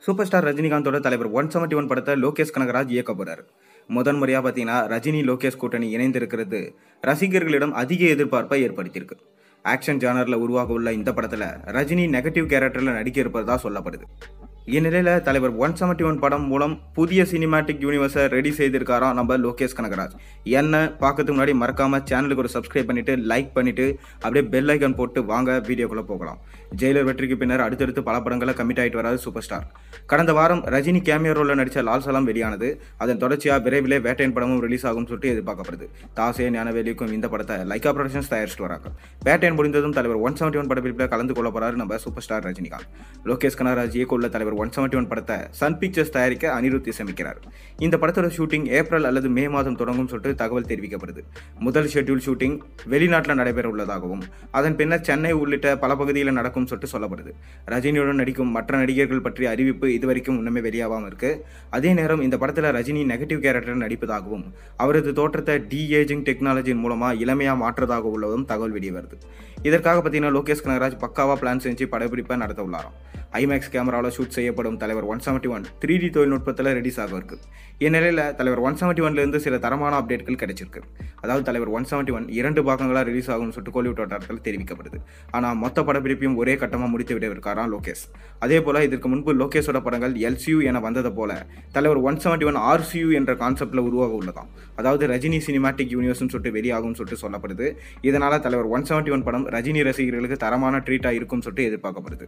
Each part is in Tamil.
சூப்பர் ஸ்டார் ரஜினிகாந்தோட தலைவர் ஒன் செவன்ட்டி ஒன் படத்தை லோகேஷ் கனகராஜ் இயக்க போறாரு முதன் முறையாக பார்த்தீங்கன்னா ரஜினி லோகேஷ் கூட்டணி இணைந்திருக்கிறது ரசிகர்களிடம் அதிக எதிர்பார்ப்பை ஏற்படுத்தியிருக்கு ஆக்ஷன் ஜானரில் உருவாக உள்ள இந்த படத்தில் ரஜினி நெகட்டிவ் கேரக்டரில் நடிக்க இருப்பதா சொல்லப்படுது இந்நிலையில் தலைவர் ஒன் செவன்ட்டி ஒன் படம் மூலம் புதிய சினிமாட்டிக் யூனிவர்ஸை ரெடி செய்திருக்காராம் நம்ம லோகேஷ் கனகராஜ் என்ன பார்க்கறதுக்கு முன்னாடி மறக்காம சேனலுக்கு ஒரு சப்ஸ்கிரைப் பண்ணிட்டு லைக் பண்ணிட்டு அப்படியே பெல் ஐக்கான் போட்டு வாங்க வீடியோக்குள்ள போகலாம் ஜெயிலர் வெற்றிக்கு பின்னர் அடுத்தடுத்து பல படங்களை கமிட் ஆயிட்டு வராது சூப்பர் ஸ்டார் கடந்த வாரம் ரஜினி கேமியோ ரோலில் நடித்த லால் சலாம் வெளியானது அதன் தொடர்ச்சியாக விரைவிலே வேட்டையன் படமும் ரிலீஸ் ஆகும் சொல்லிட்டு எதிர்பார்க்கப்படுது தாசே ஞானவேலிக்கும் இந்த படத்தை லைக்கா ப்ரொடக்ஷன்ஸ் தயாரிச்சிட்டு வராங்க வேட்டையன் முடிந்ததும் தலைவர் ஒன் செவன்ட்டி ஒன் படப்பிடிப்பில் கலந்து கொள்ள போறாரு நம்ம சூப்பர் ஸ்டார் ரஜினிகாந்த் லோகேஷ் கனகராஜ் இயக்க உள்ள தலைவர் ஒன் செவன்ட்டி ஒன் படத்தை சன் பிக்சர்ஸ் தயாரிக்க அனிருத் இசையமைக்கிறார் இந்த படத்தோட ஷூட்டிங் ஏப்ரல் அல்லது மே மாதம் தொடங்கும் சொல்லிட்டு தகவல் தெரிவிக்கப்படுது முதல் ஷெட்யூல் ஷூட்டிங் வெளிநாட்டில் நடைபெற உள்ளதாகவும் அதன் பின்னர் சென்னை உள்ளிட்ட பல பகுதியில் நடக்கும் சொல்லிட்டு சொல்லப்படுது ரஜினியுடன் நடிக்கும் மற்ற நடிகர்கள் பற்றிய அறிவிப்பு இதுவரைக்கும் இன்னுமே வெளியாகாமல் இருக்கு அதே நேரம் இந்த படத்தில் ரஜினி நெகட்டிவ் கேரக்டர் நடிப்பதாகவும் அவரது தோற்றத்தை டி ஏஜிங் டெக்னாலஜியின் மூலமாக இளமையாக மாற்றதாக உள்ளதும் தகவல் வெளியே வருது இதற்காக பார்த்தீங்கன்னா லோகேஷ் கனகராஜ் பக்காவாக பிளான் செஞ்சு படப்பிடிப்பை நடத்த உள்ளாராம் ஐமேக்ஸ் கேமராவில் ஷூட் செய்யப்படும் Thalaivar one seventy one three D தொழில்நுட்பத்தில் ரிலீஸ் ஆக இருக்கு இந்நிலையில் தலைவர் ஒன் செவன்ட்டி ஒன்லேருந்து சில தரமான அப்டேட்கள் கிடைச்சிருக்கு அதாவது தலைவர் ஒன் செவன்ட்டி ஒன் இரண்டு பாகங்களாக ரிலீஸ் ஆகும்னு சொல்லிட்டு கோலிவுட் வட்டாரத்தில் தெரிவிக்கப்படுது ஆனால் மொத்த படப்பிடிப்பையும் ஒரே கட்டமாக முடித்து விடவிருக்காராம் லோகேஷ் அதே போல் இதற்கு முன்பு லோகேஷோட படங்கள் எல்சியூ என வந்ததை போல தலைவர் ஒன் செவன்ட்டி ஒன் ஆர்சியூ என்ற கான்செப்டில் உருவாக உள்ளதாம் அதாவது ரஜினி சினிமாட்டிக் யூனிவர்ஸ்னு சொல்லிட்டு வெளியாகும்னு சொல்லிட்டு சொல்லப்படுது இதனால் தலைவர் ஒன் செவன்ட்டி ஒன் படம் ரஜினி ரசிகர்களுக்கு தரமான ட்ரீட்டாக இருக்கும் சொல்லிட்டு எதிர்பார்க்கப்படுது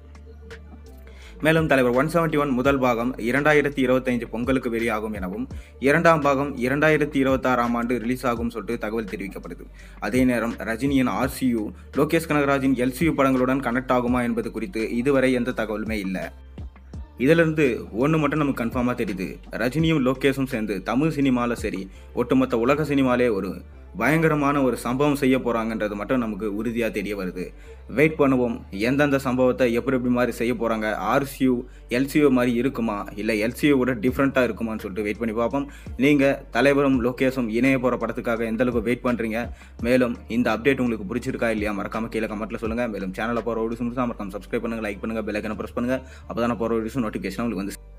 மேலும் தலைவர் ஒன் செவன்ட்டி ஒன் முதல் பாகம் இரண்டாயிரத்தி இருபத்தைந்து பொங்கலுக்கு வெளியாகும் எனவும் இரண்டாம் பாகம் இரண்டாயிரத்தி இருபத்தாறாம் ஆண்டு ரிலீஸ் ஆகும் சொல்லிட்டு தகவல் தெரிவிக்கப்படுது அதே நேரம் ரஜினியின் ஆர்சியு லோகேஷ் கனகராஜின் எல்சியு படங்களுடன் கனெக்ட் ஆகுமா என்பது குறித்து இதுவரை எந்த தகவலுமே இல்லை இதிலிருந்து ஒன்று மட்டும் நமக்கு கன்ஃபார்மாக தெரியுது ரஜினியும் லோகேஷும் சேர்ந்து தமிழ் சினிமாவில் சரி ஒட்டுமொத்த உலக சினிமாலே ஒரு பயங்கரமான ஒரு சம்பவம் செய்ய போகிறாங்கன்றது மட்டும் நமக்கு உறுதியாக தெரிய வருது வெயிட் பண்ணுவோம் எந்தெந்த சம்பவத்தை எப்படி எப்படி மாதிரி செய்ய போகிறாங்க ஆர்சியூ எல்சியூ மாதிரி இருக்குமா இல்லை எல்சியூ விட டிஃப்ரெண்ட்டாக இருக்குமான்னு சொல்லிட்டு வெயிட் பண்ணி பார்ப்போம் நீங்கள் தலைவரும் லோகேஷும் இணைய போகிற படத்துக்காக எந்த அளவுக்கு வெயிட் பண்ணுறீங்க மேலும் இந்த அப்டேட் உங்களுக்கு பிடிச்சிருக்கா இல்லையா மறக்காம கீழே கமெண்ட்டில் சொல்லுங்கள் மேலும் சேனலில் போகிற வீடியோஸ் மறக்காம சப்ஸ்கிரைப் பண்ணுங்கள் லைக் பண்ணுங்கள் பெல் ஐக்கனை ப்ரெஸ் பண்ணுங்கள் அப்போ தானே போகிற வீடியோஸும் நோட்டிஃபிகேஷன் உங்களுக்கு வந்து